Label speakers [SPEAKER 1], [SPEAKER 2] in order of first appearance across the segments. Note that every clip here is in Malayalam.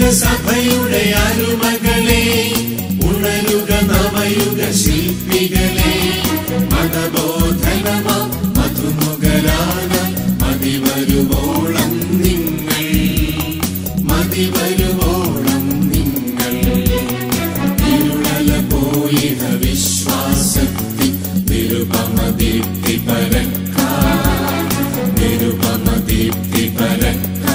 [SPEAKER 1] സഭയുടെ അരുമകളെ ഉണരുക നവയുഗ ശില്പികളെ മതബോധനമ മധുമുഖരാന മതിവരുവോളം നിങ്ങൾ മതിവരുവോളം നിങ്ങൾ ഇരുളല പോയിഹ വിശ്വാസത്തി നിരുപമ ദീപ്തി പരക്കാ നിരുപമ ദീപ്തി പരക്കാ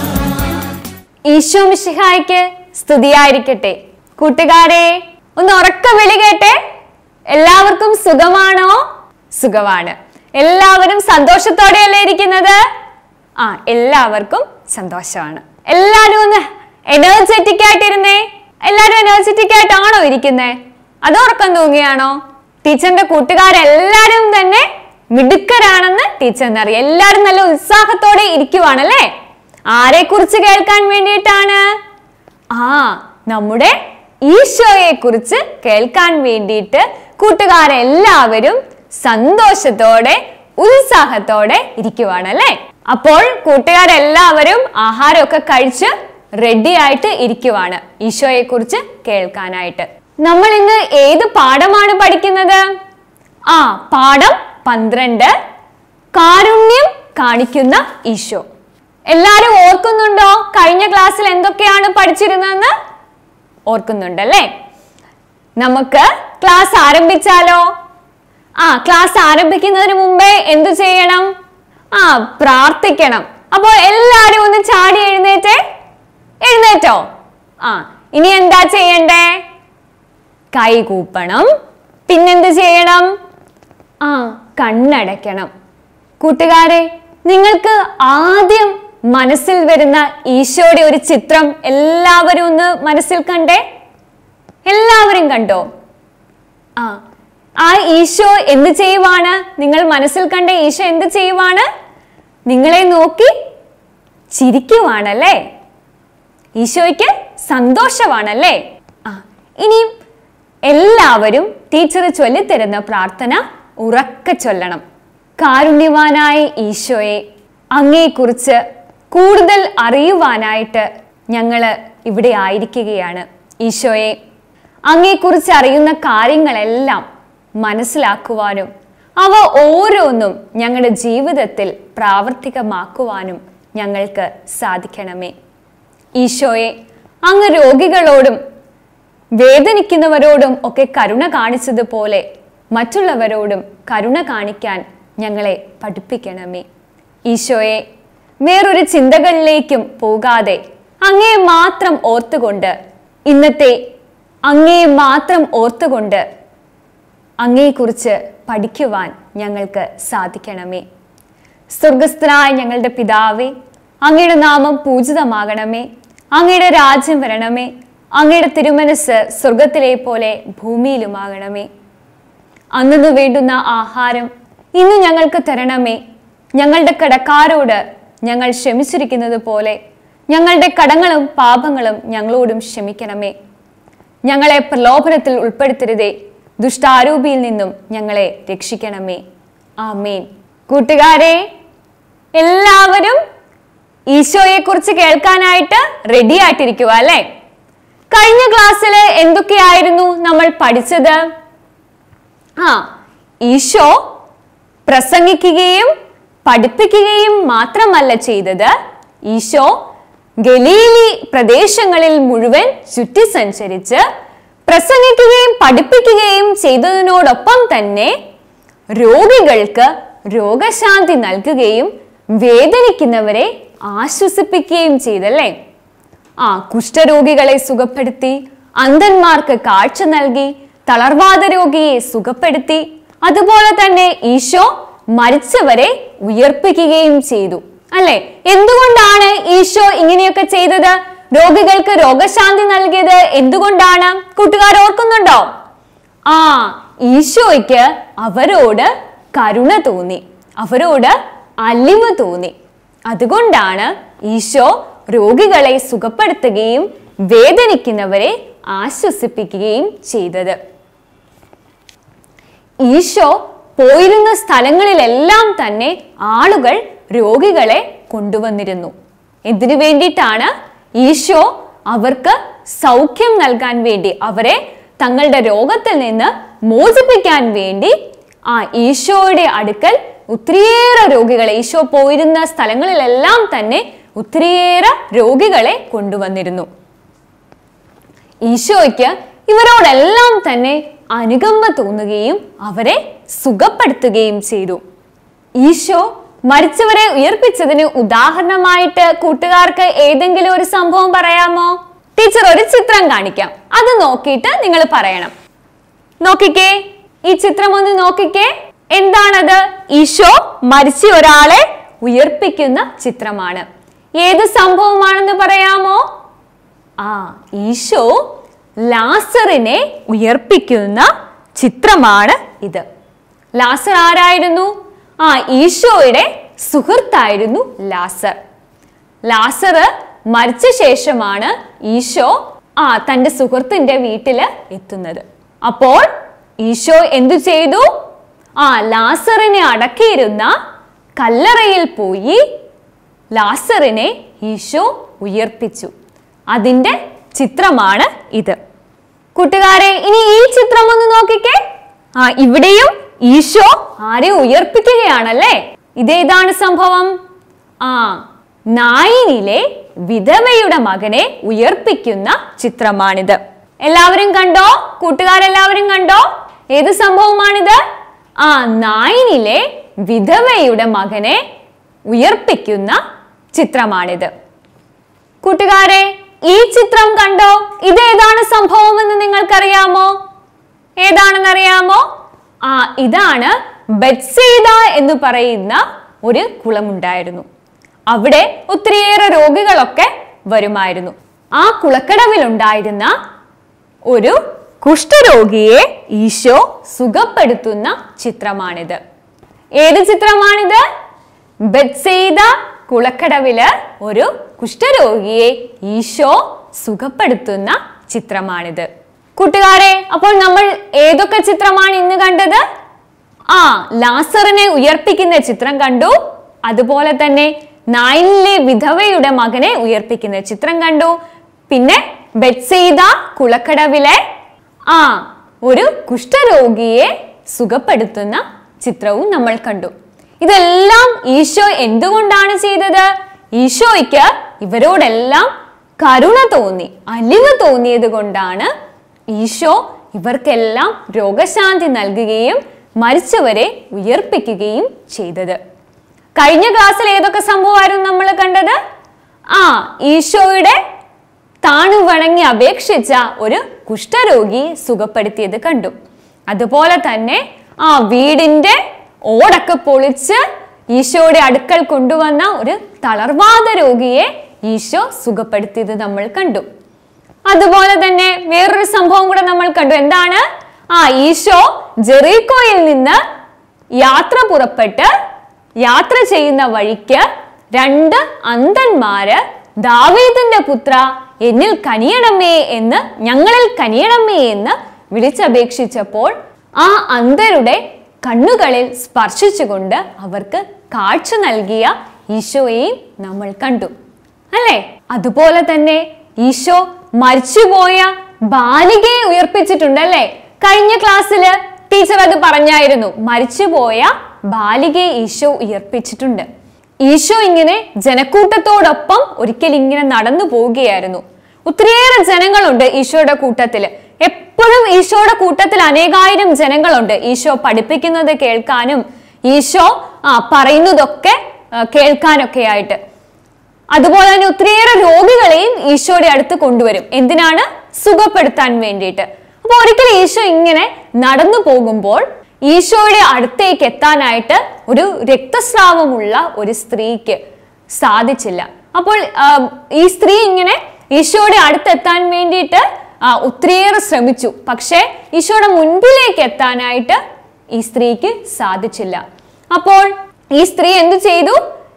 [SPEAKER 2] ഈശോ മിശിഹായ്ക്ക് സ്തുതിയായിരിക്കട്ടെ കൂട്ടുകാരെ ഒന്ന് ഉറക്ക വിളി കേട്ടെ എല്ലാവർക്കും സുഖമാണോ സുഖമാണ് എല്ലാവരും സന്തോഷത്തോടെയല്ലേ ഇരിക്കുന്നത് ആ എല്ലാവർക്കും സന്തോഷമാണ് എല്ലാരും ഒന്ന് എനർജറ്റിക് ആയിട്ടിരുന്നേ എല്ലാരും എനർജറ്റിക് ആയിട്ടാണോ ഇരിക്കുന്നേ അതോ ഉറക്കം തൂങ്ങിയാണോ ടീച്ചറിന്റെ കൂട്ടുകാരെല്ലാരും തന്നെ മിടുക്കരാണെന്ന് ടീച്ചറിനറിയാം എല്ലാരും നല്ല ഉത്സാഹത്തോടെ ഇരിക്കുവാണല്ലേ ആരെ കുറിച്ച് കേൾക്കാൻ വേണ്ടിയിട്ടാണ് ആ നമ്മുടെ ഈശോയെ കുറിച്ച് കേൾക്കാൻ വേണ്ടിയിട്ട് കൂട്ടുകാരെല്ലാവരും സന്തോഷത്തോടെ ഉത്സാഹത്തോടെ ഇരിക്കുവാണല്ലേ അപ്പോൾ കൂട്ടുകാരെല്ലാവരും ആഹാരമൊക്കെ കഴിച്ച് റെഡി ആയിട്ട് ഇരിക്കുവാണ് ഈശോയെ കുറിച്ച് കേൾക്കാനായിട്ട് നമ്മൾ ഇന്ന് ഏത് പാഠമാണ് പഠിക്കുന്നത് ആ പാഠം പന്ത്രണ്ട് കാരുണ്യം കാണിക്കുന്ന ഈശോ എല്ലാരും ഓർക്കുന്നുണ്ടോ കഴിഞ്ഞ ക്ലാസ്സിൽ എന്തൊക്കെയാണ് പഠിച്ചിരുന്നതെന്ന് ഓർക്കുന്നുണ്ടല്ലേ നമുക്ക് ക്ലാസ് ആരംഭിച്ചാലോ ആ ക്ലാസ് ആരംഭിക്കുന്നതിന് മുമ്പേ എന്തു ചെയ്യണം ആ പ്രാർത്ഥിക്കണം അപ്പോൾ എല്ലാരും ഒന്ന് ചാടി എഴുന്നേറ്റേ എഴുന്നേറ്റോ ആ ഇനി എന്താ ചെയ്യണ്ടേ കൈ കൂപ്പണം പിന്നെന്ത് ചെയ്യണം ആ കണ്ണടയ്ക്കണം കൂട്ടുകാരെ നിങ്ങൾക്ക് ആദ്യം മനസ്സിൽ വരുന്ന ഈശോയുടെ ഒരു ചിത്രം എല്ലാവരും ഒന്ന് മനസ്സിൽ കണ്ടേ എല്ലാവരും കണ്ടോ ആ ആ ഈശോ എന്ത് ചെയ്യുവാണ് നിങ്ങൾ മനസ്സിൽ കണ്ട ഈശോ എന്ത് ചെയ്യുവാണ് നിങ്ങളെ നോക്കി ചിരിക്കുവാണല്ലേ ഈശോയ്ക്ക് സന്തോഷമാണല്ലേ ആ ഇനിയും എല്ലാവരും ടീച്ചർ ചൊല്ലിത്തരുന്ന പ്രാർത്ഥന ഉറക്കെ ചൊല്ലണം കാരുണ്യവാനായ ഈശോയെ അങ്ങയെക്കുറിച്ച് കൂടുതൽ അറിയുവാനായിട്ട് ഞങ്ങൾ ഇവിടെ ആയിരിക്കുകയാണ് ഈശോയെ അങ്ങയെക്കുറിച്ച് അറിയുന്ന കാര്യങ്ങളെല്ലാം മനസ്സിലാക്കുവാനും അവ ഓരോന്നും ഞങ്ങളുടെ ജീവിതത്തിൽ പ്രാവർത്തികമാക്കുവാനും ഞങ്ങൾക്ക് സാധിക്കണമേ ഈശോയെ അങ്ങ് രോഗികളോടും വേദനിക്കുന്നവരോടും ഒക്കെ കരുണ കാണിച്ചതുപോലെ മറ്റുള്ളവരോടും കരുണ കാണിക്കാൻ ഞങ്ങളെ പഠിപ്പിക്കണമേ ഈശോയെ വേറൊരു ചിന്തകളിലേക്കും പോകാതെ അങ്ങയെ മാത്രം ഓർത്തുകൊണ്ട് ഇന്നത്തെ അങ്ങയെ മാത്രം ഓർത്തുകൊണ്ട് അങ്ങയെക്കുറിച്ച് പഠിക്കുവാൻ ഞങ്ങൾക്ക് സാധിക്കണമേ സ്വർഗസ്ഥനായ ഞങ്ങളുടെ പിതാവേ അങ്ങയുടെ നാമം പൂജിതമാകണമേ അങ്ങയുടെ രാജ്യം വരണമേ അങ്ങയുടെ തിരുമനസ് സ്വർഗത്തിലെ പോലെ ഭൂമിയിലുമാകണമേ അന്നു വേണ്ടുന്ന ആഹാരം ഇന്ന് ഞങ്ങൾക്ക് തരണമേ ഞങ്ങളുടെ കടക്കാരോട് ഞങ്ങൾ ക്ഷമിച്ചിരിക്കുന്നത് പോലെ ഞങ്ങളുടെ കടങ്ങളും പാപങ്ങളും ഞങ്ങളോടും ക്ഷമിക്കണമേ ഞങ്ങളെ പ്രലോഭനത്തിൽ ഉൾപ്പെടുത്തരുതേ ദുഷ്ടാരൂപിയിൽ നിന്നും ഞങ്ങളെ രക്ഷിക്കണമേ ആമേൻ കൂട്ടുകാരെ എല്ലാവരും ഈശോയെ കുറിച്ച് കേൾക്കാനായിട്ട് റെഡി ആയിട്ടിരിക്കുക അല്ലെ കഴിഞ്ഞ ക്ലാസ്സിൽ എന്തൊക്കെയായിരുന്നു നമ്മൾ പഠിച്ചത് ആ ഈശോ പ്രസംഗിക്കുകയും പഠിപ്പിക്കുകയും മാത്രമല്ല ചെയ്തത് ഈശോ ഗലീലി പ്രദേശങ്ങളിൽ മുഴുവൻ ചുറ്റി സഞ്ചരിച്ച് പ്രസംഗിക്കുകയും പഠിപ്പിക്കുകയും ചെയ്തതിനോടൊപ്പം തന്നെ രോഗികൾക്ക് രോഗശാന്തി നൽകുകയും വേദനിക്കുന്നവരെ ആശ്വസിപ്പിക്കുകയും ചെയ്തല്ലേ ആ കുഷ്ഠരോഗികളെ സുഖപ്പെടുത്തി അന്ധന്മാർക്ക് കാഴ്ച നൽകി തളർവാദ രോഗിയെ സുഖപ്പെടുത്തി അതുപോലെ തന്നെ ഈശോ മരിച്ചവരെ ഉയർപ്പിക്കുകയും ചെയ്തു അല്ലെ എന്തുകൊണ്ടാണ് ഈശോ ഇങ്ങനെയൊക്കെ ചെയ്തത് രോഗികൾക്ക് രോഗശാന്തി നൽകിയത് എന്തുകൊണ്ടാണ് കൂട്ടുകാർ ഓർക്കുന്നുണ്ടോ ആ ഈശോയ്ക്ക് അവരോട് കരുണ തോന്നി അവരോട് അലിവ് തോന്നി അതുകൊണ്ടാണ് ഈശോ രോഗികളെ സുഖപ്പെടുത്തുകയും വേദനിക്കുന്നവരെ ആശ്വസിപ്പിക്കുകയും ചെയ്തത് ഈശോ പോയിരുന്ന സ്ഥലങ്ങളിലെല്ലാം തന്നെ ആളുകൾ രോഗികളെ കൊണ്ടുവന്നിരുന്നു എന്തിനു വേണ്ടിയിട്ടാണ് ഈശോ അവർക്ക് സൗഖ്യം നൽകാൻ വേണ്ടി അവരെ തങ്ങളുടെ രോഗത്തിൽ നിന്ന് മോചിപ്പിക്കാൻ വേണ്ടി ആ ഈശോയുടെ അടുക്കൽ ഒത്തിരിയേറെ രോഗികളെ ഈശോ പോയിരുന്ന സ്ഥലങ്ങളിലെല്ലാം തന്നെ ഒത്തിരിയേറെ രോഗികളെ കൊണ്ടുവന്നിരുന്നു ഈശോയ്ക്ക് ഇവരോടെല്ലാം തന്നെ അനുകമ്പ തോന്നുകയും അവരെ സുഖപ്പെടുത്തുകയും ചെയ്തു ഈശോ മരിച്ചവരെ ഉയർപ്പിച്ചതിന് ഉദാഹരണമായിട്ട് കൂട്ടുകാർക്ക് ഏതെങ്കിലും ഒരു സംഭവം പറയാമോ ടീച്ചർ ഒരു ചിത്രം കാണിക്കാം അത് നോക്കിയിട്ട് നിങ്ങൾ പറയണം നോക്കിക്കേ ഈ ചിത്രം ഒന്ന് നോക്കിക്കേ എന്താണത് ഈശോ മരിച്ച ഒരാളെ ഉയർപ്പിക്കുന്ന ചിത്രമാണ് ഏത് സംഭവമാണെന്ന് പറയാമോ ആ ഈശോ ലാസറിനെ ഉയർപ്പിക്കുന്ന ചിത്രമാണ് ഇത് ലാസർ ആരായിരുന്നു ആ ഈശോയുടെ സുഹൃത്തായിരുന്നു ലാസർ ലാസർ മരിച്ച ശേഷമാണ് ഈശോ ആ തന്റെ സുഹൃത്തിന്റെ വീട്ടില് എത്തുന്നത് അപ്പോൾ ഈശോ എന്തു ചെയ്തു ആ ലാസറിനെ അടക്കിയിരുന്ന കല്ലറയിൽ പോയി ലാസറിനെ ഈശോ ഉയർപ്പിച്ചു അതിന്റെ ചിത്രമാണ് ഇത് കൂട്ടുകാരെ ഇനി ഈ ചിത്രം ഒന്ന് നോക്കിക്കേ ആ ഇവിടെയും ഈശോ ആരെ ഉയർപ്പിക്കുകയാണല്ലേ ഇതേതാണ് സംഭവം ആ നായിനിലെ വിധവയുടെ മകനെ ഉയർപ്പിക്കുന്ന ചിത്രമാണിത് എല്ലാവരും കണ്ടോ കൂട്ടുകാരെല്ലാവരും കണ്ടോ ഏത് സംഭവമാണിത് ആ നായിനിലെ വിധവയുടെ മകനെ ഉയർപ്പിക്കുന്ന ചിത്രമാണിത് കൂട്ടുകാരെ ഈ ചിത്രം കണ്ടോ ഇതേതാണ് സംഭവം എന്ന് നിങ്ങൾക്കറിയാമോ ഏതാണെന്നറിയാമോ ആ ഇതാണ് ബെറ്റ്സീത എന്ന് പറയുന്ന ഒരു കുളമുണ്ടായിരുന്നു അവിടെ ഒത്തിരിയേറെ രോഗികളൊക്കെ വരുമായിരുന്നു ആ കുളക്കടവിലുണ്ടായിരുന്ന ഒരു കുഷ്ഠരോഗിയെ ഈശോ സുഖപ്പെടുത്തുന്ന ചിത്രമാണിത് ഏത് ചിത്രമാണിത് ബെത്സെയ്ത കുളക്കടവില് ഒരു കുഷ്ഠരോഗിയെ ഈശോ സുഖപ്പെടുത്തുന്ന ചിത്രമാണിത് കൂട്ടുകാരെ അപ്പോൾ നമ്മൾ ഏതൊക്കെ ചിത്രമാണ് ഇന്ന് കണ്ടത് ആ ലാസറിനെ ഉയർപ്പിക്കുന്ന ചിത്രം കണ്ടു അതുപോലെ തന്നെ നായിനിലെ വിധവയുടെ മകനെ ഉയർപ്പിക്കുന്ന ചിത്രം കണ്ടു പിന്നെ ബെറ്റ്സെയ്ത കുളക്കടവിലെ ആ ഒരു കുഷ്ഠരോഗിയെ സുഖപ്പെടുത്തുന്ന ചിത്രവും നമ്മൾ കണ്ടു ഇതെല്ലാം ഈശോ എന്തുകൊണ്ടാണ് ചെയ്തത് ഈശോയ്ക്ക് ഇവരോടെല്ലാം കരുണ തോന്നി അലിവ് തോന്നിയത് കൊണ്ടാണ് ഈശോ ഇവർക്കെല്ലാം രോഗശാന്തി നൽകുകയും മരിച്ചവരെ ഉയർപ്പിക്കുകയും ചെയ്തത് കഴിഞ്ഞ ക്ലാസ്സിൽ ഏതൊക്കെ സംഭവമായിരുന്നു നമ്മൾ കണ്ടത് ആ ഈശോയുടെ താണു വണങ്ങി അപേക്ഷിച്ച ഒരു കുഷ്ഠരോഗിയെ സുഖപ്പെടുത്തിയത് കണ്ടു അതുപോലെ തന്നെ ആ വീടിന്റെ ഓടൊക്കെ പൊളിച്ച് ഈശോയുടെ അടുക്കൽ കൊണ്ടുവന്ന ഒരു തളർവാദ രോഗിയെ ഈശോ സുഖപ്പെടുത്തിയത് നമ്മൾ കണ്ടു അതുപോലെ തന്നെ വേറൊരു സംഭവം കൂടെ നമ്മൾ കണ്ടു എന്താണ് ആ ഈശോ ജെറീക്കോയിൽ നിന്ന് യാത്ര പുറപ്പെട്ട് യാത്ര ചെയ്യുന്ന വഴിക്ക് രണ്ട് അന്ധന്മാര് ദാവീദിന്റെ പുത്ര എന്നിൽ കനിയണമേ എന്ന് ഞങ്ങളിൽ കനിയണമേ എന്ന് വിളിച്ചപേക്ഷിച്ചപ്പോൾ ആ അന്ധരുടെ കണ്ണുകളിൽ സ്പർശിച്ചുകൊണ്ട് അവർക്ക് കാഴ്ച നൽകിയ ഈശോയെയും നമ്മൾ കണ്ടു അല്ലേ അതുപോലെ തന്നെ ഈശോ മരിച്ചുപോയ ബാലികയെ ഉയർപ്പിച്ചിട്ടുണ്ടല്ലേ കഴിഞ്ഞ ക്ലാസ്സിൽ ടീച്ചർ അത് പറഞ്ഞായിരുന്നു മരിച്ചുപോയ ബാലികയെ ഈശോ ഉയർപ്പിച്ചിട്ടുണ്ട് ഈശോ ഇങ്ങനെ ജനക്കൂട്ടത്തോടൊപ്പം ഒരിക്കൽ ഇങ്ങനെ നടന്നു പോവുകയായിരുന്നു ഒത്തിരിയേറെ ജനങ്ങളുണ്ട് ഈശോയുടെ കൂട്ടത്തിൽ എപ്പോഴും ഈശോയുടെ കൂട്ടത്തിൽ അനേകായിരം ജനങ്ങളുണ്ട് ഈശോ പഠിപ്പിക്കുന്നത് കേൾക്കാനും ഈശോ ആ പറയുന്നതൊക്കെ ആ, കേൾക്കാനൊക്കെ ആയിട്ട് അതുപോലെ തന്നെ ഒത്തിരിയേറെ രോഗികളെയും ഈശോയുടെ അടുത്ത് കൊണ്ടുവരും എന്തിനാണ് സുഖപ്പെടുത്താൻ വേണ്ടിയിട്ട് അപ്പൊ ഒരിക്കൽ ഈശോ ഇങ്ങനെ നടന്നു പോകുമ്പോൾ ഈശോയുടെ അടുത്തേക്ക് എത്താനായിട്ട് ഒരു രക്തസ്രാവമുള്ള ഒരു സ്ത്രീക്ക് സാധിച്ചില്ല അപ്പോൾ ആ, ഈ സ്ത്രീ ഇങ്ങനെ ഈശോയുടെ അടുത്തെത്താൻ വേണ്ടിയിട്ട് ആ, ഒത്തിരിയേറെ ശ്രമിച്ചു പക്ഷേ ഈശോയുടെ മുൻപിലേക്ക് എത്താനായിട്ട് ഈ സ്ത്രീക്ക് സാധിച്ചില്ല അപ്പോൾ ഈ സ്ത്രീ എന്തു ചെയ്തു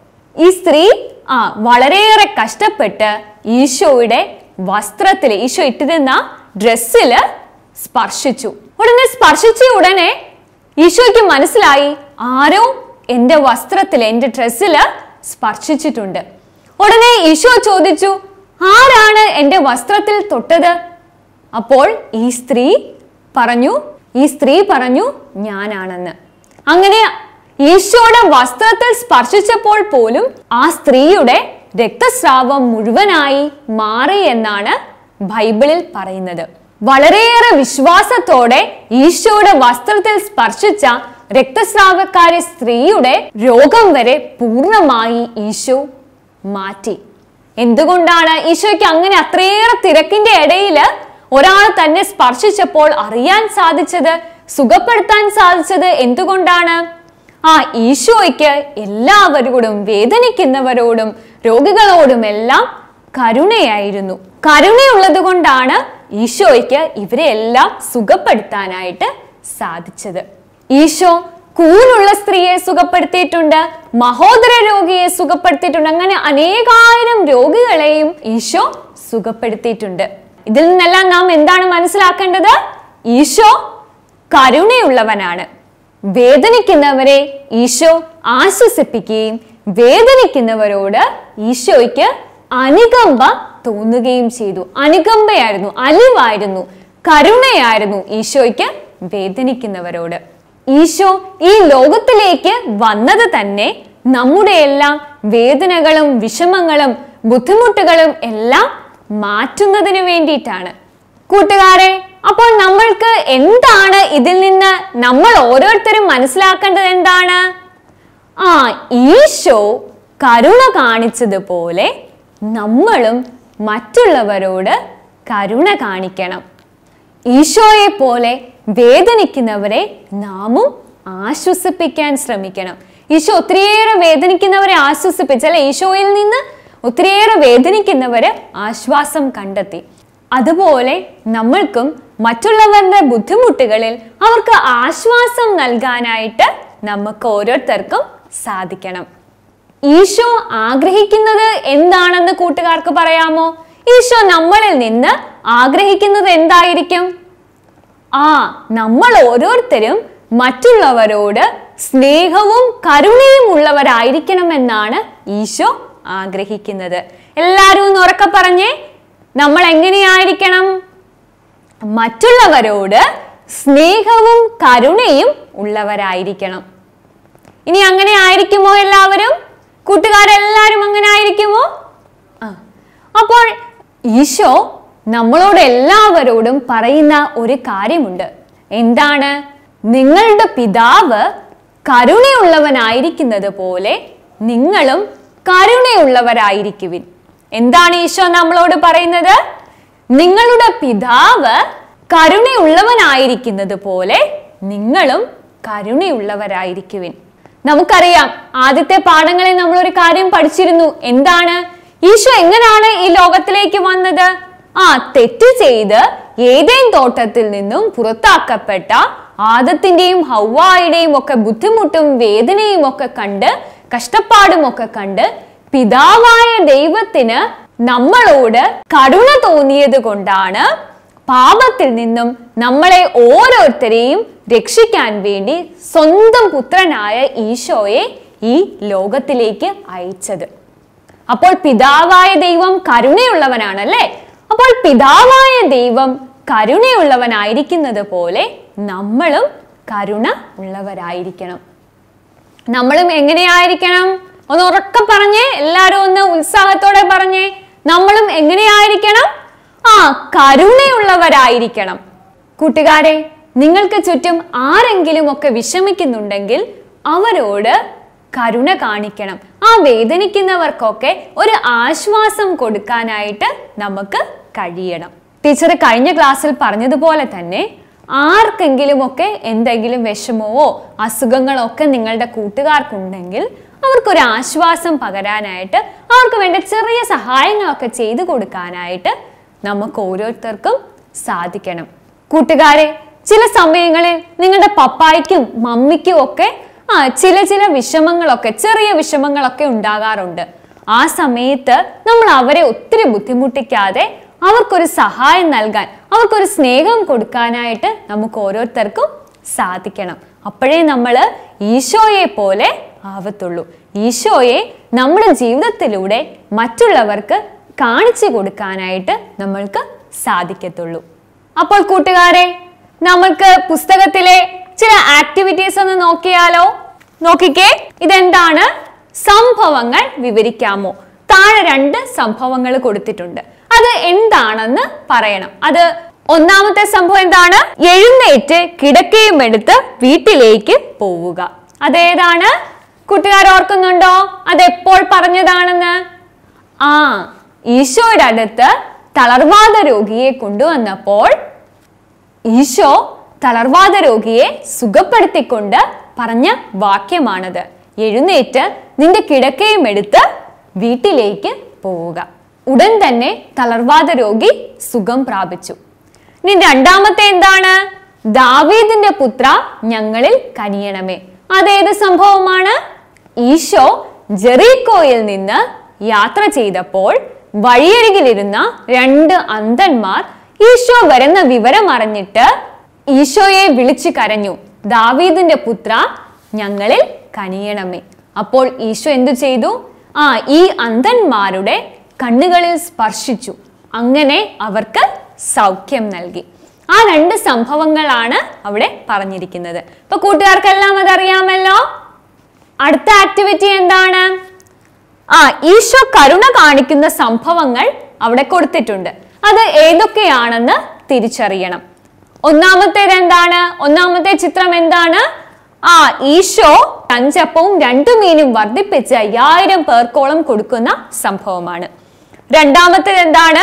[SPEAKER 2] ഈ സ്ത്രീ ആ വളരെയേറെ കഷ്ടപ്പെട്ട് ഈശോയുടെ വസ്ത്രത്തിൽ ഈശോ ഇട്ടിരുന്ന ഡ്രസ്സില് സ്പർശിച്ചു ഉടനെ സ്പർശിച്ച ഉടനെ ഈശോയ്ക്ക് മനസ്സിലായി ആരോ എന്റെ വസ്ത്രത്തിൽ എന്റെ ഡ്രസ്സില് സ്പർശിച്ചിട്ടുണ്ട് ഉടനെ ഈശോ ചോദിച്ചു ആരാണ് എൻ്റെ വസ്ത്രത്തിൽ തൊട്ടത് അപ്പോൾ ഈ സ്ത്രീ പറഞ്ഞു ഈ സ്ത്രീ പറഞ്ഞു ഞാനാണെന്ന് അങ്ങനെ ഈശോയുടെ വസ്ത്രത്തിൽ സ്പർശിച്ചപ്പോൾ പോലും ആ സ്ത്രീയുടെ രക്തസ്രാവം മുഴുവനായി മാറി എന്നാണ് ബൈബിളിൽ പറയുന്നത് വളരെയേറെ വിശ്വാസത്തോടെ ഈശോയുടെ വസ്ത്രത്തിൽ സ്പർശിച്ച രക്തസ്രാവക്കാരി സ്ത്രീയുടെ രോഗം വരെ പൂർണ്ണമായി ഈശോ മാറ്റി എന്തുകൊണ്ടാണ് ഈശോയ്ക്ക് അങ്ങനെ അത്രയേറെ തിരക്കിന്റെ ഇടയിൽ ഒരാൾ തന്നെ സ്പർശിച്ചപ്പോൾ അറിയാൻ സാധിച്ചത് സുഖപ്പെടുത്താൻ സാധിച്ചത് എന്തുകൊണ്ടാണ് ആ ഈശോയ്ക്ക് എല്ലാവരോടും വേദനിക്കുന്നവരോടും രോഗികളോടുമെല്ലാം കരുണയായിരുന്നു കരുണയുള്ളത് കൊണ്ടാണ് ഈശോയ്ക്ക് ഇവരെ എല്ലാം സുഖപ്പെടുത്താനായിട്ട് സാധിച്ചത് ഈശോ കൂനുള്ള സ്ത്രീയെ സുഖപ്പെടുത്തിയിട്ടുണ്ട് മഹോദര രോഗിയെ സുഖപ്പെടുത്തിയിട്ടുണ്ട് അങ്ങനെ അനേകായിരം രോഗികളെയും ഈശോ സുഖപ്പെടുത്തിയിട്ടുണ്ട് ഇതിൽ നിന്നെല്ലാം നാം എന്താണ് മനസ്സിലാക്കേണ്ടത് ഈശോ കരുണയുള്ളവനാണ് വേദനിക്കുന്നവരെ ഈശോ ആശ്വസിപ്പിക്കുകയും വേദനിക്കുന്നവരോട് ഈശോയ്ക്ക് അനുകമ്പ തോന്നുകയും ചെയ്തു അനുകമ്പയായിരുന്നു അലിവായിരുന്നു കരുണയായിരുന്നു ഈശോയ്ക്ക് വേദനിക്കുന്നവരോട് ഈശോ ഈ ലോകത്തിലേക്ക് വന്നത് തന്നെ നമ്മുടെ എല്ലാം വേദനകളും വിഷമങ്ങളും ബുദ്ധിമുട്ടുകളും എല്ലാം മാറ്റുന്നതിന് വേണ്ടിയിട്ടാണ് കൂട്ടുകാരെ അപ്പോൾ നമ്മൾക്ക് എന്താണ് ഇതിൽ നിന്ന് നമ്മൾ ഓരോരുത്തരും മനസ്സിലാക്കേണ്ടത് എന്താണ് ആ ഈശോ കരുണ കാണിച്ചതുപോലെ നമ്മളും മറ്റുള്ളവരോട് കരുണ കാണിക്കണം ഈശോയെ പോലെ വേദനിക്കുന്നവരെ നാമും ആശ്വസിപ്പിക്കാൻ ശ്രമിക്കണം ഈശോ ഒത്തിരിയേറെ വേദനിക്കുന്നവരെ ആശ്വസിപ്പിച്ച് അല്ലെ ഈശോയിൽ നിന്ന് ഒത്തിരിയേറെ വേദനിക്കുന്നവര് ആശ്വാസം കണ്ടെത്തി അതുപോലെ നമ്മൾക്കും മറ്റുള്ളവരുടെ ബുദ്ധിമുട്ടുകളിൽ അവർക്ക് ആശ്വാസം നൽകാനായിട്ട് നമുക്ക് ഓരോരുത്തർക്കും സാധിക്കണം ഈശോ ആഗ്രഹിക്കുന്നത് എന്താണെന്ന് കൂട്ടുകാർക്ക് പറയാമോ ഈശോ നമ്മളിൽ നിന്ന് ആഗ്രഹിക്കുന്നത് എന്തായിരിക്കും ആ നമ്മൾ ഓരോരുത്തരും മറ്റുള്ളവരോട് സ്നേഹവും കരുണയും ഉള്ളവരായിരിക്കണമെന്നാണ് ഈശോ ആഗ്രഹിക്കുന്നത് എല്ലാവരും ഒന്ന് ഉറക്കെ പറഞ്ഞേ നമ്മൾ എങ്ങനെയായിരിക്കണം മറ്റുള്ളവരോട് സ്നേഹവും കരുണയും ഉള്ളവരായിരിക്കണം ഇനി അങ്ങനെ ആയിരിക്കുമോ എല്ലാവരും കൂട്ടുകാരെല്ലാരും അങ്ങനെ ആയിരിക്കുമോ ആ അപ്പോൾ ഈശോ നമ്മളോട് എല്ലാവരോടും പറയുന്ന ഒരു കാര്യമുണ്ട് എന്താണ് നിങ്ങളുടെ പിതാവ് കരുണയുള്ളവനായിരിക്കുന്നത് പോലെ നിങ്ങളും കരുണയുള്ളവരായിരിക്കുവിൻ എന്താണ് ഈശോ നമ്മളോട് പറയുന്നത് നിങ്ങളുടെ പിതാവ് കരുണയുള്ളവനായിരിക്കുന്നത് പോലെ നിങ്ങളും കരുണയുള്ളവരായിരിക്കുവിൻ നമുക്കറിയാം ആദ്യത്തെ പാഠങ്ങളിൽ നമ്മൾ ഒരു കാര്യം പഠിച്ചിരുന്നു എന്താണ് ഈശോ എങ്ങനെയാണ് ഈ ലോകത്തിലേക്ക് വന്നത് ആ തെറ്റ് ചെയ്ത് ഏതേൻ തോട്ടത്തിൽ നിന്നും പുറത്താക്കപ്പെട്ട ആദത്തിന്റെയും ഹൗവായുടെയും ഒക്കെ ബുദ്ധിമുട്ടും വേദനയും ഒക്കെ കണ്ട് കഷ്ടപ്പാടും ഒക്കെ കണ്ട് പിതാവായ ദൈവത്തിന് നമ്മളോട് കരുണ തോന്നിയത് കൊണ്ടാണ് പാപത്തിൽ നിന്നും നമ്മളെ ഓരോരുത്തരെയും രക്ഷിക്കാൻ വേണ്ടി സ്വന്തം പുത്രനായ ഈശോയെ ഈ ലോകത്തിലേക്ക് അയച്ചത് അപ്പോൾ പിതാവായ ദൈവം കരുണയുള്ളവനാണ് അല്ലേ അപ്പോൾ പിതാവായ ദൈവം കരുണയുള്ളവനായിരിക്കുന്നത് പോലെ നമ്മളും കരുണ ഉള്ളവരായിരിക്കണം നമ്മളും എങ്ങനെയായിരിക്കണം ഒന്ന് ഉറക്കെ പറഞ്ഞേ എല്ലാരും ഒന്ന് ഉത്സാഹത്തോടെ പറഞ്ഞേ നമ്മളും എങ്ങനെയായിരിക്കണം ആ കരുണയുള്ളവരായിരിക്കണം കൂട്ടുകാരെ നിങ്ങൾക്ക് ചുറ്റും ആരെങ്കിലും ഒക്കെ വിഷമിക്കുന്നുണ്ടെങ്കിൽ അവരോട് കരുണ കാണിക്കണം ആ വേദനിക്കുന്നവർക്കൊക്കെ ഒരു ആശ്വാസം കൊടുക്കാനായിട്ട് നമുക്ക് കഴിയണം ടീച്ചർ കഴിഞ്ഞ ക്ലാസ്സിൽ പറഞ്ഞതുപോലെ തന്നെ ആർക്കെങ്കിലുമൊക്കെ എന്തെങ്കിലും വിഷമമോ അസുഖങ്ങളോ ഒക്കെ നിങ്ങളുടെ കൂട്ടുകാർക്കുണ്ടെങ്കിൽ അവർക്കൊരു ആശ്വാസം പകരാനായിട്ട് അവർക്ക് വേണ്ട ചെറിയ സഹായങ്ങളൊക്കെ ചെയ്തു കൊടുക്കാനായിട്ട് നമുക്ക് ഓരോരുത്തർക്കും സാധിക്കണം കൂട്ടുകാരെ ചില സമയങ്ങളിൽ നിങ്ങളുടെ പപ്പായ്ക്കും മമ്മിക്കും ഒക്കെ ആ ചില ചില വിഷമങ്ങളൊക്കെ ചെറിയ വിഷമങ്ങളൊക്കെ ഉണ്ടാകാറുണ്ട് ആ സമയത്ത് നമ്മൾ അവരെ ഒത്തിരി ബുദ്ധിമുട്ടിക്കാതെ അവർക്കൊരു സഹായം നൽകാൻ അവർക്കൊരു സ്നേഹം കൊടുക്കാനായിട്ട് നമുക്ക് ഓരോരുത്തർക്കും സാധിക്കണം അപ്പോഴേ നമ്മൾ ഈശോയെ പോലെ ആവത്തുള്ളൂ ഈശോയെ നമ്മുടെ ജീവിതത്തിലൂടെ മറ്റുള്ളവർക്ക് കാണിച്ചു കൊടുക്കാനായിട്ട് നമ്മൾക്ക് സാധിക്കത്തുള്ളൂ അപ്പോൾ കൂട്ടുകാരെ നമ്മൾക്ക് പുസ്തകത്തിലെ ചില ആക്ടിവിറ്റീസ് ഒന്ന് നോക്കിയാലോ നോക്കിക്കേ ഇതെന്താണ് സംഭവങ്ങൾ വിവരിക്കാമോ താഴെ രണ്ട് സംഭവങ്ങൾ കൊടുത്തിട്ടുണ്ട് അത് എന്താണെന്ന് പറയണം അത് ഒന്നാമത്തെ സംഭവം എന്താണ് എഴുന്നേറ്റ് കിടക്കയും എടുത്ത് വീട്ടിലേക്ക് പോവുക അതേതാണ് കൂട്ടുകാർ ഓർക്കുന്നുണ്ടോ അത് എപ്പോൾ പറഞ്ഞതാണെന്ന് ആ ഈശോയുടെ അടുത്ത് തളർവാദ രോഗിയെ കൊണ്ടുവന്നപ്പോൾ ഈശോ തളർവാദ രോഗിയെ സുഖപ്പെടുത്തിക്കൊണ്ട് പറഞ്ഞ വാക്യമാണത് എഴുന്നേറ്റ് നിന്റെ കിടക്കയും എടുത്ത് വീട്ടിലേക്ക് പോവുക ഉടൻ തന്നെ തളർവാദ രോഗി സുഖം പ്രാപിച്ചു ഇനി രണ്ടാമത്തെ എന്താണ് ദാവീദിന്റെ പുത്ര ഞങ്ങളിൽ കനിയണമേ അതേത് സംഭവമാണ് ഈശോ ജെറീക്കോയിൽ നിന്ന് യാത്ര ചെയ്തപ്പോൾ വഴിയരികിലിരുന്ന രണ്ട് അന്ധന്മാർ ഈശോ വരുന്ന വിവരം അറിഞ്ഞിട്ട് ഈശോയെ വിളിച്ചു കരഞ്ഞു ദാവീദിന്റെ പുത്ര ഞങ്ങളിൽ കനിയണമേ അപ്പോൾ ഈശോ എന്തു ചെയ്തു ആ ഈ അന്ധന്മാരുടെ കണ്ണുകളിൽ സ്പർശിച്ചു അങ്ങനെ അവർക്ക് സൗഖ്യം നൽകി ആ രണ്ട് സംഭവങ്ങളാണ് അവിടെ പറഞ്ഞിരിക്കുന്നത് ഇപ്പൊ കൂട്ടുകാർക്കെല്ലാം അതറിയാമല്ലോ അടുത്ത ആക്ടിവിറ്റി എന്താണ് ആ ഈശോ കരുണ കാണിക്കുന്ന സംഭവങ്ങൾ അവിടെ കൊടുത്തിട്ടുണ്ട് അത് ഏതൊക്കെയാണെന്ന് തിരിച്ചറിയണം ഒന്നാമത്തേത് എന്താണ് ഒന്നാമത്തെ ചിത്രം എന്താണ് ആ ഈശോ അഞ്ചപ്പവും രണ്ടു മീനും വർദ്ധിപ്പിച്ച് അയ്യായിരം പേർക്കോളം കൊടുക്കുന്ന സംഭവമാണ് രണ്ടാമത്തേത് എന്താണ്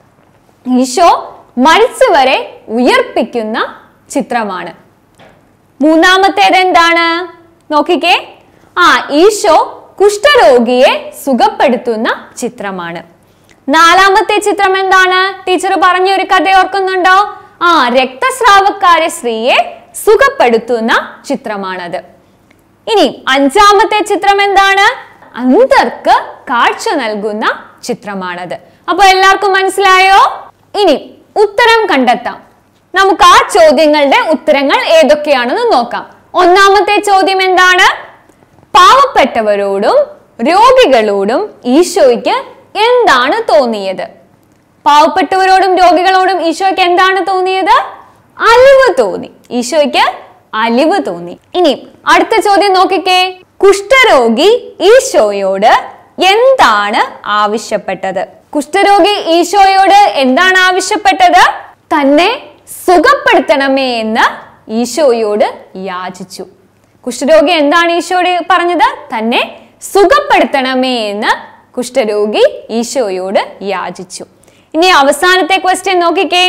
[SPEAKER 2] ഈശോ മരിച്ചവരെ ഉയർപ്പിക്കുന്ന ചിത്രമാണ് മൂന്നാമത്തേത് എന്താണ് നോക്കിക്കേ ആ ഈശോ കുഷ്ഠരോഗിയെ സുഖപ്പെടുത്തുന്ന ചിത്രമാണ് നാലാമത്തെ ചിത്രം എന്താണ് ടീച്ചർ പറഞ്ഞ ഒരു കഥ ഓർക്കുന്നുണ്ടോ ആ രക്തസ്രാവക്കാരി സ്ത്രീയെ സുഖപ്പെടുത്തുന്ന ചിത്രമാണത് ഇനി അഞ്ചാമത്തെ ചിത്രം എന്താണ് അന്തർക്ക് കാഴ്ച നൽകുന്ന ചിത്രമാണത് അപ്പൊ എല്ലാവർക്കും മനസ്സിലായോ ഇനി ഉത്തരം കണ്ടെത്താം നമുക്ക് ആ ചോദ്യങ്ങളുടെ ഉത്തരങ്ങൾ ഏതൊക്കെയാണെന്ന് നോക്കാം ഒന്നാമത്തെ ചോദ്യം എന്താണ് പാവപ്പെട്ടവരോടും രോഗികളോടും ഈശോയ്ക്ക് എന്താണ് തോന്നിയത് പാവപ്പെട്ടവരോടും രോഗികളോടും ഈശോയ്ക്ക് എന്താണ് തോന്നിയത് അലിവ് തോന്നി ഈശോയ്ക്ക് അലിവ് തോന്നി ഇനി അടുത്ത ചോദ്യം നോക്കിക്കേ കുഷ്ഠരോഗി ഈശോയോട് എന്താണ് ആവശ്യപ്പെട്ടത് കുഷ്ഠരോഗി ഈശോയോട് എന്താണ് ആവശ്യപ്പെട്ടത് തന്നെ സുഖപ്പെടുത്തണമേ എന്ന് ഈശോയോട് യാചിച്ചു കുഷ്ഠരോഗി എന്താണ് ഈശോയോട് പറഞ്ഞത് തന്നെ സുഖപ്പെടുത്തണമേ എന്ന് കുഷ്ഠരോഗി ഈശോയോട് യാചിച്ചു ഇനി അവസാനത്തെ ക്വസ്റ്റ്യൻ നോക്കിക്കേ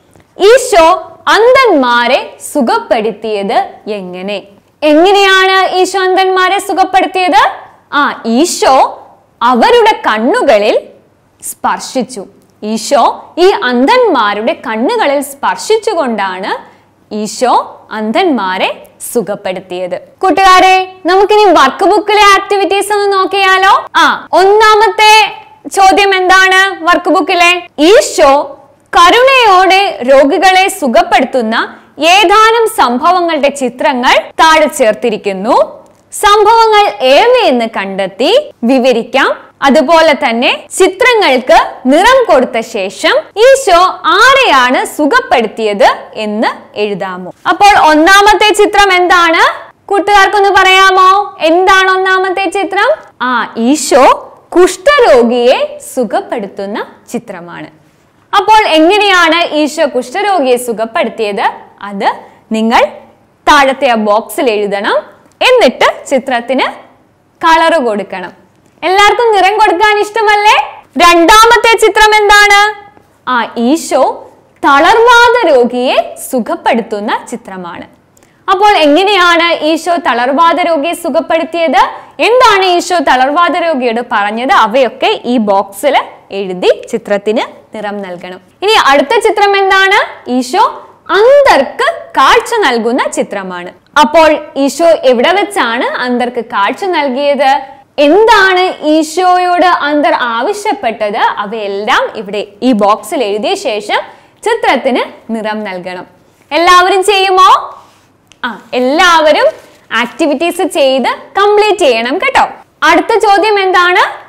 [SPEAKER 2] ഈശോ അന്ധന്മാരെ സുഖപ്പെടുത്തിയത് എങ്ങനെ എങ്ങനെയാണ് ഈശോ അന്ധന്മാരെ സുഖപ്പെടുത്തിയത് ആ ഈശോ അവരുടെ കണ്ണുകളിൽ സ്പർശിച്ചു ഈശോ ഈ അന്ധന്മാരുടെ കണ്ണുകളിൽ സ്പർശിച്ചുകൊണ്ടാണ് ഈശോ അന്ധന്മാരെ സുഖപ്പെടുത്തിയത് കൂട്ടുകാരെ നമുക്കിനി വർക്ക് ബുക്കിലെ ആക്ടിവിറ്റീസ് ഒന്ന് നോക്കിയാലോ ആ ഒന്നാമത്തെ ചോദ്യം എന്താണ് വർക്ക് ബുക്കിലെ ഈശോ കരുണയോടെ രോഗികളെ സുഖപ്പെടുത്തുന്ന ഏതാനും സംഭവങ്ങളുടെ ചിത്രങ്ങൾ താഴെ ചേർത്തിരിക്കുന്നു സംഭവങ്ങൾ ഏവയെന്ന് കണ്ടെത്തി വിവരിക്കാം അതുപോലെ തന്നെ ചിത്രങ്ങൾക്ക് നിറം കൊടുത്ത ശേഷം ഈശോ ആരെയാണ് സുഖപ്പെടുത്തിയത് എന്ന് എഴുതാമോ അപ്പോൾ ഒന്നാമത്തെ ചിത്രം എന്താണ് കൂട്ടുകാർക്കൊന്ന് പറയാമോ എന്താണ് ഒന്നാമത്തെ ചിത്രം ആ ഈശോ കുഷ്ഠരോഗിയെ സുഖപ്പെടുത്തുന്ന ചിത്രമാണ് അപ്പോൾ എങ്ങനെയാണ് ഈശോ കുഷ്ഠരോഗിയെ സുഖപ്പെടുത്തിയത് അത് നിങ്ങൾ താഴത്തെ ആ ബോക്സിൽ എഴുതണം എന്നിട്ട് ചിത്രത്തിന് കളറ് കൊടുക്കണം എല്ലാവർക്കും നിറം കൊടുക്കാൻ ഇഷ്ടമല്ലേ രണ്ടാമത്തെ ചിത്രം എന്താണ് ആ ഈശോ തളർവാദ രോഗിയെ സുഖപ്പെടുത്തുന്ന ചിത്രമാണ് അപ്പോൾ എങ്ങനെയാണ് ഈശോ തളർവാദ രോഗിയെ സുഖപ്പെടുത്തിയത് എന്താണ് ഈശോ തളർവാദ രോഗിയോട് പറഞ്ഞത് അവയൊക്കെ ഈ ബോക്സിൽ എഴുതി ചിത്രത്തിന് നിറം നൽകണം ഇനി അടുത്ത ചിത്രം എന്താണ് ഈശോ അന്തർക്ക് കാഴ്ച നൽകുന്ന ചിത്രമാണ് അപ്പോൾ ഈശോ എവിടെ വെച്ചാണ് അന്തർക്ക് കാഴ്ച നൽകിയത് എന്താണ് ഈശോയോട് അന്തർ ആവശ്യപ്പെട്ടത് അവയെല്ലാം ഇവിടെ ഈ ബോക്സിൽ എഴുതിയ ശേഷം ചിത്രത്തിന് നിറം നൽകണം എല്ലാവരും ചെയ്യുമോ ആ എല്ലാവരും ആക്ടിവിറ്റീസ് ചെയ്ത് കംപ്ലീറ്റ് ചെയ്യണം കേട്ടോ അടുത്ത ചോദ്യം എന്താണ്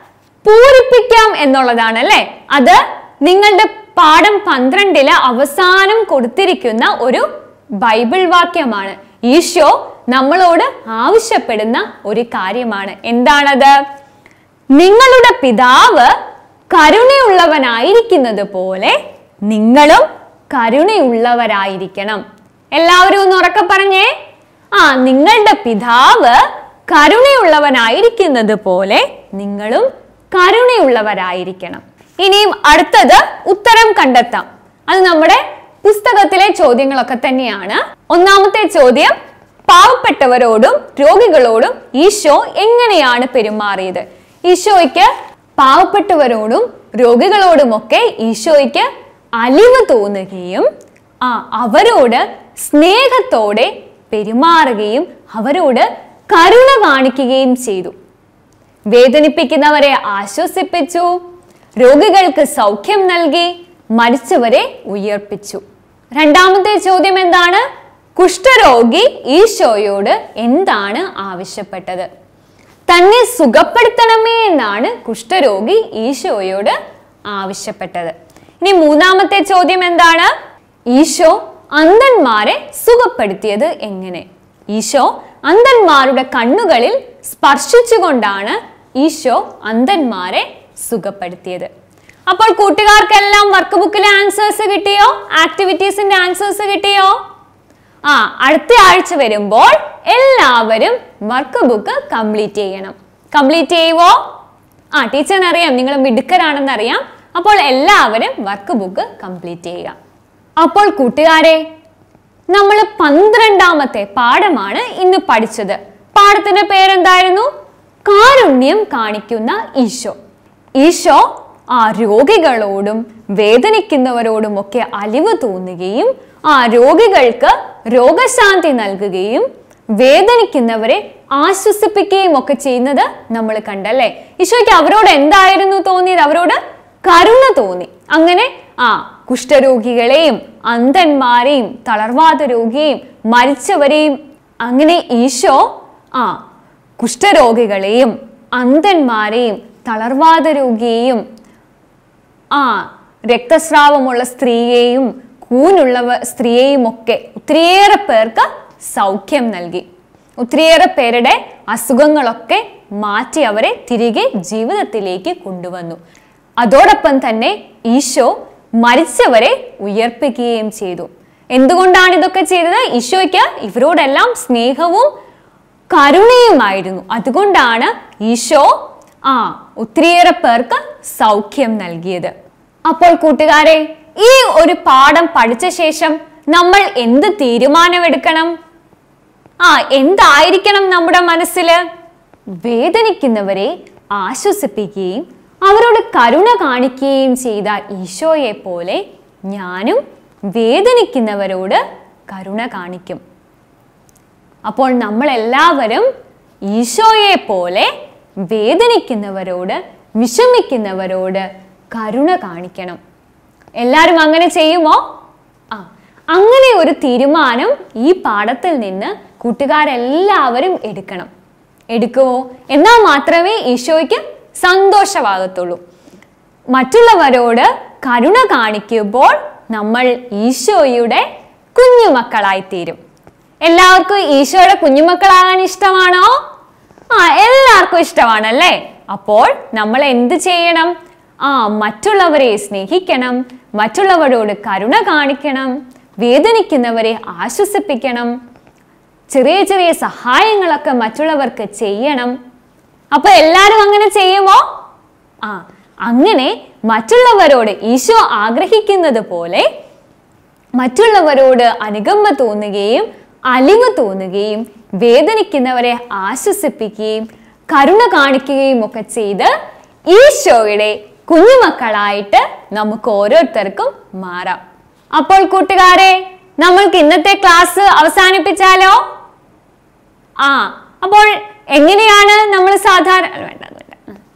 [SPEAKER 2] പൂരിപ്പിക്കാം എന്നുള്ളതാണ് അല്ലെ അത് നിങ്ങളുടെ പാഠം പന്ത്രണ്ടില് അവസാനം കൊടുത്തിരിക്കുന്ന ഒരു ബൈബിൾ വാക്യമാണ് ഈശോ നമ്മളോട് ആവശ്യപ്പെടുന്ന ഒരു കാര്യമാണ് എന്താണത് നിങ്ങളുടെ പിതാവ് കരുണയുള്ളവനായിരിക്കുന്നത് പോലെ നിങ്ങളും കരുണയുള്ളവരായിരിക്കണം എല്ലാവരും ഒന്ന് ഉറക്കെ പറഞ്ഞേ ആ നിങ്ങളുടെ പിതാവ് കരുണയുള്ളവനായിരിക്കുന്നത് പോലെ നിങ്ങളും കരുണയുള്ളവരായിരിക്കണം ഇനിയും അടുത്തത് ഉത്തരം കണ്ടെത്താം അത് നമ്മുടെ പുസ്തകത്തിലെ ചോദ്യങ്ങളൊക്കെ തന്നെയാണ് ഒന്നാമത്തെ ചോദ്യം പാവപ്പെട്ടവരോടും രോഗികളോടും ഈശോ എങ്ങനെയാണ് പെരുമാറിയത് ഈശോയ്ക്ക് പാവപ്പെട്ടവരോടും രോഗികളോടുമൊക്കെ ഈശോയ്ക്ക് അലിവ് തോന്നുകയും ആ അവരോട് സ്നേഹത്തോടെ പെരുമാറുകയും അവരോട് കരുണ കാണിക്കുകയും ചെയ്തു വേദനിപ്പിക്കുന്നവരെ ആശ്വസിപ്പിച്ചു രോഗികൾക്ക് സൗഖ്യം നൽകി മരിച്ചവരെ ഉയർപ്പിച്ചു രണ്ടാമത്തെ ചോദ്യം എന്താണ് കുഷ്ഠരോഗി ഈശോയോട് എന്താണ് ആവശ്യപ്പെട്ടത് തന്നെ സുഖപ്പെടുത്തണമേ എന്നാണ് കുഷ്ഠരോഗി ഈശോയോട് ആവശ്യപ്പെട്ടത് ഇനി മൂന്നാമത്തെ ചോദ്യം എന്താണ് ഈശോ അന്ധന്മാരെ സുഖപ്പെടുത്തിയത് എങ്ങനെ ഈശോ അന്ധന്മാരുടെ കണ്ണുകളിൽ സ്പർശിച്ചുകൊണ്ടാണ് ഈശോ അന്ധന്മാരെ സുഖപ്പെടുത്തിയത് അപ്പോൾ കൂട്ടുകാർക്കെല്ലാം വർക്ക് ബുക്കിലെ ആൻസേഴ്സ് കിട്ടിയോ ആക്ടിവിറ്റീസിന്റെ ആൻസേഴ്സ് കിട്ടിയോ ആ അടുത്ത ആഴ്ച വരുമ്പോൾ എല്ലാവരും വർക്ക് ബുക്ക് കംപ്ലീറ്റ് ചെയ്യണം കംപ്ലീറ്റ് ചെയ്യുവോ ആ ടീച്ചറിന് അറിയാം നിങ്ങൾ മിടുക്കരാണെന്ന് അറിയാം അപ്പോൾ എല്ലാവരും വർക്ക് ബുക്ക് കംപ്ലീറ്റ് ചെയ്യുക അപ്പോൾ കൂട്ടുകാരെ നമ്മൾ പന്ത്രണ്ടാമത്തെ പാഠമാണ് ഇന്ന് പഠിച്ചത് പാഠത്തിന്റെ പേരെന്തായിരുന്നു കാരുണ്യം കാണിക്കുന്ന ഈശോ ഈശോ ആ രോഗികളോടും വേദനിക്കുന്നവരോടുമൊക്കെ അലിവ് തോന്നുകയും ആ രോഗികൾക്ക് രോഗശാന്തി നൽകുകയും വേദനിക്കുന്നവരെ ആശ്വസിപ്പിക്കുകയും ഒക്കെ ചെയ്യുന്നത് നമ്മൾ കണ്ടല്ലേ ഈശോയ്ക്ക് അവരോട് എന്തായിരുന്നു തോന്നിയത് അവരോട് കരുണ തോന്നി അങ്ങനെ ആ കുഷ്ഠരോഗികളെയും അന്ധന്മാരെയും തളർവാദ രോഗിയെയും മരിച്ചവരെയും അങ്ങനെ ഈശോ ആ കുഷ്ഠരോഗികളെയും അന്ധന്മാരെയും തളർവാദ രോഗിയെയും ആ രക്തസ്രാവമുള്ള സ്ത്രീയെയും കൂനുള്ള സ്ത്രീയെയും ഒക്കെ ഒത്തിരിയേറെ പേർക്ക് സൗഖ്യം നൽകി ഒത്തിരിയേറെ പേരുടെ അസുഖങ്ങളൊക്കെ മാറ്റി അവരെ തിരികെ ജീവിതത്തിലേക്ക് കൊണ്ടുവന്നു അതോടൊപ്പം തന്നെ ഈശോ മരിച്ചവരെ ഉയർപ്പിക്കുകയും ചെയ്തു എന്തുകൊണ്ടാണ് ഇതൊക്കെ ചെയ്തത് ഈശോയ്ക്ക് ഇവരോടെല്ലാം സ്നേഹവും കരുണയുമായിരുന്നു അതുകൊണ്ടാണ് ഈശോ ആ ഒത്തിരിയേറെ പേർക്ക് സൗഖ്യം നൽകിയത് അപ്പോൾ കൂട്ടുകാരെ ഈ ഒരു പാഠം പഠിച്ച ശേഷം നമ്മൾ എന്ത് തീരുമാനമെടുക്കണം ആ എന്തായിരിക്കണം നമ്മുടെ മനസ്സിൽ വേദനിക്കുന്നവരെ ആശ്വസിപ്പിക്കുകയും അവരോട് കരുണ കാണിക്കുകയും ചെയ്ത ഈശോയെ പോലെ ഞാനും വേദനിക്കുന്നവരോട് കരുണ കാണിക്കും അപ്പോൾ നമ്മൾ എല്ലാവരും ഈശോയെ പോലെ വേദനിക്കുന്നവരോട് വിഷമിക്കുന്നവരോട് കരുണ കാണിക്കണം എല്ലാവരും അങ്ങനെ ചെയ്യുമോ ആ അങ്ങനെ ഒരു തീരുമാനം ഈ പാഠത്തിൽ നിന്ന് കൂട്ടുകാരെല്ലാവരും എടുക്കണം എടുക്കുമോ എന്നാൽ മാത്രമേ ഈശോയ്ക്ക് സന്തോഷമാകത്തുള്ളൂ മറ്റുള്ളവരോട് കരുണ കാണിക്കുമ്പോൾ നമ്മൾ ഈശോയുടെ കുഞ്ഞുമക്കളായി തീരും എല്ലാവർക്കും ഈശോയുടെ കുഞ്ഞുമക്കളാകാൻ ഇഷ്ടമാണോ ആ എല്ലാവർക്കും ഇഷ്ടമാണല്ലേ അപ്പോൾ നമ്മൾ എന്ത് ചെയ്യണം ആ മറ്റുള്ളവരെ സ്നേഹിക്കണം മറ്റുള്ളവരോട് കരുണ കാണിക്കണം വേദനിക്കുന്നവരെ ആശ്വസിപ്പിക്കണം ചെറിയ ചെറിയ സഹായങ്ങളൊക്കെ മറ്റുള്ളവർക്ക് ചെയ്യണം അപ്പൊ എല്ലാരും അങ്ങനെ ചെയ്യുമോ ആ അങ്ങനെ മറ്റുള്ളവരോട് ഈശോ ആഗ്രഹിക്കുന്നത് പോലെ മറ്റുള്ളവരോട് അനുകമ്പ തോന്നുകയും അലിവ് തോന്നുകയും വേദനിക്കുന്നവരെ ആശ്വസിപ്പിക്കുകയും കരുണ കാണിക്കുകയും ഒക്കെ ചെയ്ത് ഈശോയുടെ കുഞ്ഞുമക്കളായിട്ട് നമുക്ക് ഓരോരുത്തർക്കും മാറാം അപ്പോൾ കൂട്ടുകാരെ നമ്മൾക്ക് ഇന്നത്തെ ക്ലാസ് അവസാനിപ്പിച്ചാലോ ആ അപ്പോൾ എങ്ങനെയാണ് നമ്മൾ സാധാരണ അല്ല, വേണ്ട അത് വേണ്ട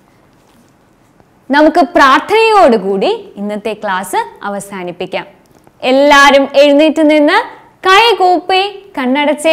[SPEAKER 2] നമുക്ക് പ്രാർത്ഥനയോടുകൂടി ഇന്നത്തെ ക്ലാസ് അവസാനിപ്പിക്കാം എല്ലാവരും എഴുന്നേറ്റ് നിന്ന് കൈ കൂപ്പി കണ്ണടച്ചേ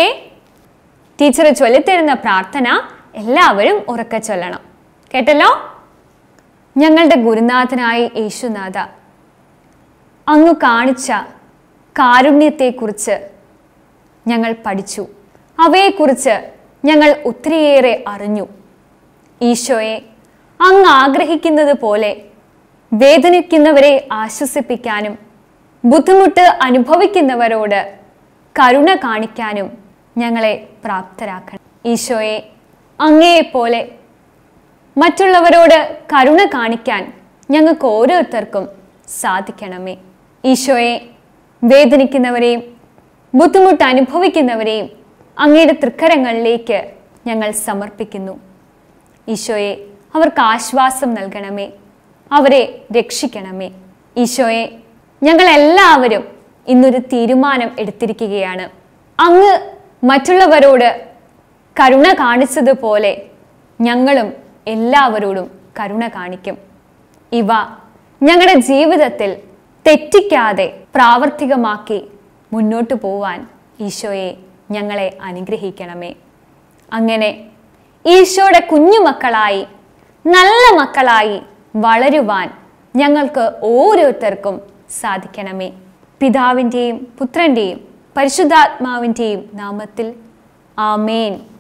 [SPEAKER 2] ടീച്ചർ ചൊല്ലിത്തരുന്ന പ്രാർത്ഥന എല്ലാവരും ഉറക്കെ ചൊല്ലണം കേട്ടല്ലോ ഞങ്ങളുടെ ഗുരുനാഥനായ യേശുനാഥ അങ്ങ് കാണിച്ച കാരുണ്യത്തെക്കുറിച്ച് ഞങ്ങൾ പഠിച്ചു അവയെക്കുറിച്ച് ഞങ്ങൾ ഒത്തിരിയേറെ അറിഞ്ഞു ഈശോയെ അങ്ങ് ആഗ്രഹിക്കുന്നത് പോലെ വേദനിക്കുന്നവരെ ആശ്വസിപ്പിക്കാനും ബുദ്ധിമുട്ട് അനുഭവിക്കുന്നവരോട് കരുണ കാണിക്കാനും ഞങ്ങളെ പ്രാപ്തരാക്കണം ഈശോയെ അങ്ങയെപ്പോലെ മറ്റുള്ളവരോട് കരുണ കാണിക്കാൻ ഞങ്ങൾക്ക് ഓരോരുത്തർക്കും സാധിക്കണമേ ഈശോയെ വേദനിക്കുന്നവരെയും ബുദ്ധിമുട്ട് അനുഭവിക്കുന്നവരെയും അങ്ങയുടെ തൃക്കരങ്ങളിലേക്ക് ഞങ്ങൾ സമർപ്പിക്കുന്നു ഈശോയെ അവർക്ക് ആശ്വാസം നൽകണമേ അവരെ രക്ഷിക്കണമേ ഈശോയെ ഞങ്ങളെല്ലാവരും ഇന്നൊരു തീരുമാനം എടുത്തിരിക്കുകയാണ് അങ്ങ് മറ്റുള്ളവരോട് കരുണ കാണിച്ചതുപോലെ ഞങ്ങളും എല്ലാവരോടും കരുണ കാണിക്കും ഇവ ഞങ്ങളുടെ ജീവിതത്തിൽ തെറ്റിക്കാതെ പ്രാവർത്തികമാക്കി മുന്നോട്ടു പോവാൻ ഈശോയെ ഞങ്ങളെ അനുഗ്രഹിക്കണമേ അങ്ങനെ ഈശോയുടെ കുഞ്ഞുമക്കളായി നല്ല മക്കളായി വളരുവാൻ ഞങ്ങൾക്ക് ഓരോരുത്തർക്കും സാധിക്കണമേ പിതാവിൻ്റെയും പുത്രൻ്റെയും പരിശുദ്ധാത്മാവിൻ്റെയും നാമത്തിൽ ആമേൻ